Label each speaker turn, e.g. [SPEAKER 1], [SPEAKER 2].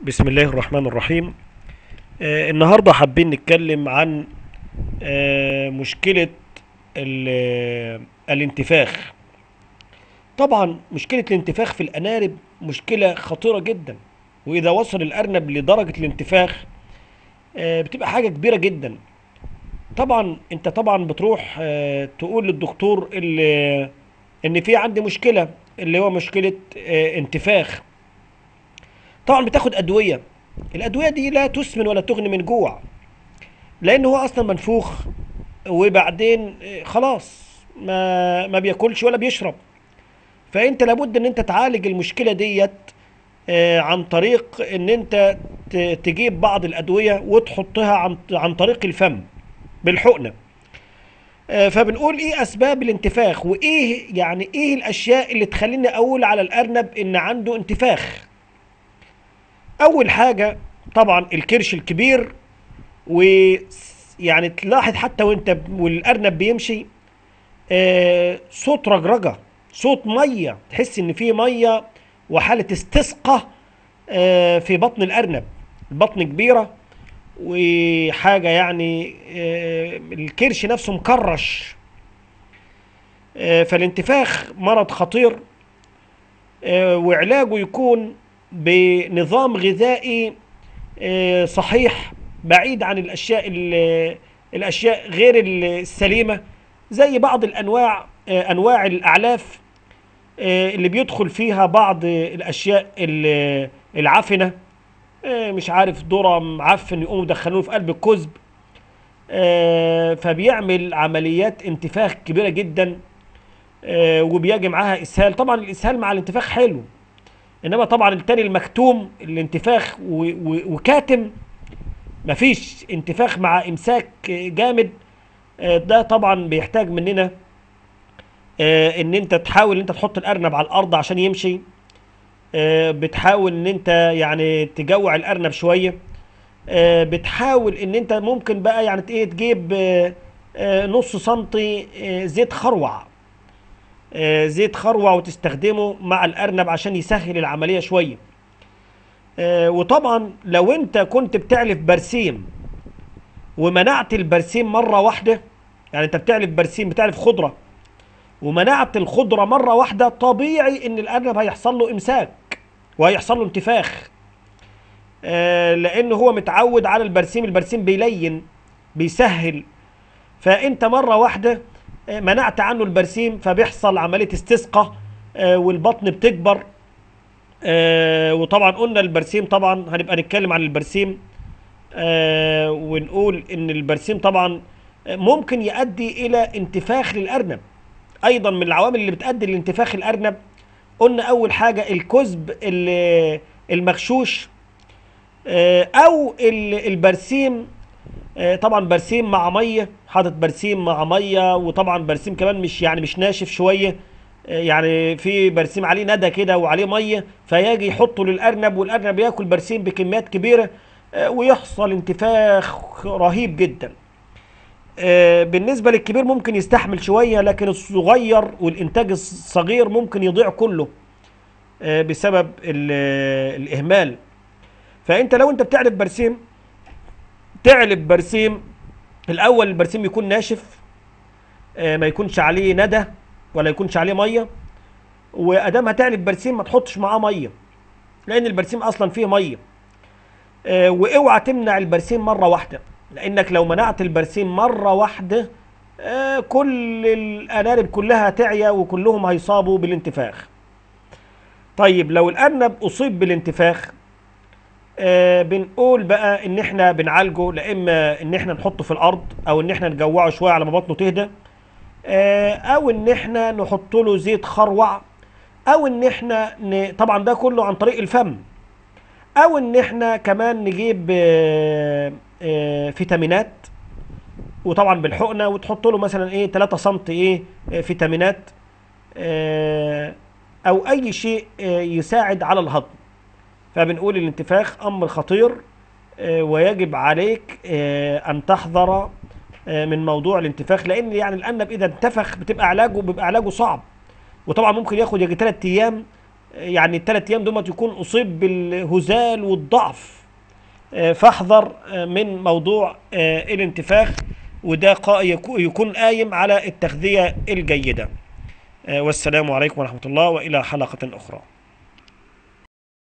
[SPEAKER 1] بسم الله الرحمن الرحيم آه النهاردة حابين نتكلم عن آه مشكلة ال- الانتفاخ طبعا مشكلة الانتفاخ في الأنارب مشكلة خطيرة جدا وإذا وصل الأرنب لدرجة الانتفاخ آه بتبقى حاجة كبيرة جدا طبعا انت طبعا بتروح آه تقول للدكتور اللي ان في عندي مشكلة اللي هو مشكلة آه انتفاخ طبعا بتاخد ادويه الادويه دي لا تسمن ولا تغني من جوع لان هو اصلا منفوخ وبعدين آه، خلاص ما ما بياكلش ولا بيشرب فانت لابد ان انت تعالج المشكله ديت آه، عن طريق ان انت ت- تجيب بعض الادويه وتحطها عن عن طريق الفم بالحقنه آه، فبنقول ايه اسباب الانتفاخ وايه يعني ايه الاشياء اللي تخليني اقول على الارنب ان عنده انتفاخ اول حاجه طبعا الكرش الكبير ويعني تلاحظ حتى وانت ب- والارنب بيمشي آه صوت رجرجه صوت ميه تحس ان في ميه وحاله استسقاء آه في بطن الارنب البطن كبيره وحاجه يعني آه الكرش نفسه مكرش آه فالانتفاخ مرض خطير آه، وعلاجه يكون بنظام غذائي آه، صحيح بعيد عن الاشياء ال- الاشياء غير السليمه زي بعض الانواع آه، انواع الاعلاف آه، اللي بيدخل فيها بعض الاشياء ال- العفنه آه، مش عارف ذره معفن يقوموا يدخلوه في قلب الكذب آه، فبيعمل عمليات انتفاخ كبيره جدا آه، وبيجي معاها اسهال طبعا الاسهال مع الانتفاخ حلو انما طبعا التاني المكتوم الانتفاخ و- و- وكاتم مفيش انتفاخ مع امساك جامد آه، ده طبعا بيحتاج مننا آه، ان انت تحاول ان انت تحط الارنب على الارض عشان يمشي آه، بتحاول ان انت يعني تجوع الارنب شويه آه، بتحاول ان انت ممكن بقى يعني ايه تجيب آه، آه، نص سنتي آه، زيت خروع آه، زيت خروع وتستخدمه مع الارنب عشان يسهل العمليه شويه آه، وطبعا لو انت كنت بتعلف برسيم ومنعت البرسيم مره واحده يعني انت بتعلف برسيم بتعلف خضره ومنعت الخضره مره واحده طبيعي ان الارنب هيحصل له امساك وهيحصل له انتفاخ آه، لان هو متعود على البرسيم البرسيم بيلين بيسهل فانت مره واحده آه، منعت عنه البرسيم فبيحصل عمليه استسقاء آه، والبطن بتكبر آه، وطبعا قلنا البرسيم طبعا هنبقى نتكلم عن البرسيم آه، ونقول ان البرسيم طبعا ممكن يؤدي الى انتفاخ للارنب ايضا من العوامل اللي بتؤدي لانتفاخ الارنب قلنا اول حاجه الكذب ال- المغشوش آه، او ال- البرسيم آه، طبعا برسيم مع ميه حاطط برسيم مع ميه وطبعا برسيم كمان مش يعني مش ناشف شويه آه، يعني في برسيم عليه ندى كده وعليه ميه فيجي يحطه للارنب والارنب ياكل برسيم بكميات كبيره آه، ويحصل انتفاخ رهيب جدا آه، بالنسبه للكبير ممكن يستحمل شويه لكن الصغير والانتاج الصغير ممكن يضيع كله آه، بسبب ال- الاهمال فانت لو انت بتعرف برسيم تعلب برسيم الاول البرسيم يكون ناشف آه، ما يكونش عليه ندى ولا يكونش عليه ميه وادام هتعلب برسيم ما تحطش معاه ميه لان البرسيم اصلا فيه ميه آه، واوعى تمنع البرسيم مره واحده لانك لو منعت البرسيم مره واحده آه، كل الانارب كلها تعيا وكلهم هيصابوا بالانتفاخ طيب لو الارنب اصيب بالانتفاخ آه بنقول بقى ان احنا بنعالجه لا اما ان احنا نحطه في الارض او ان احنا نجوعه شويه على ما بطنه تهدى آه او ان احنا نحط له زيت خروع او ان احنا ن... طبعا ده كله عن طريق الفم او ان احنا كمان نجيب آه آه فيتامينات وطبعا بالحقنه وتحط له مثلا ايه 3 سم ايه آه، فيتامينات آه او اي شيء آه يساعد على الهضم فبنقول الانتفاخ امر خطير آه، ويجب عليك آه، ان تحذر آه، من موضوع الانتفاخ لان يعني الارنب اذا انتفخ بتبقى علاجه بيبقى علاجه صعب وطبعا ممكن ياخد يجي ثلاث ايام يعني الثلاث ايام دومت يكون اصيب بالهزال والضعف آه، فاحذر آه، من موضوع آه، الانتفاخ وده قا- يكو- يكون قايم على التغذيه الجيده آه، والسلام عليكم ورحمه الله والى حلقه اخرى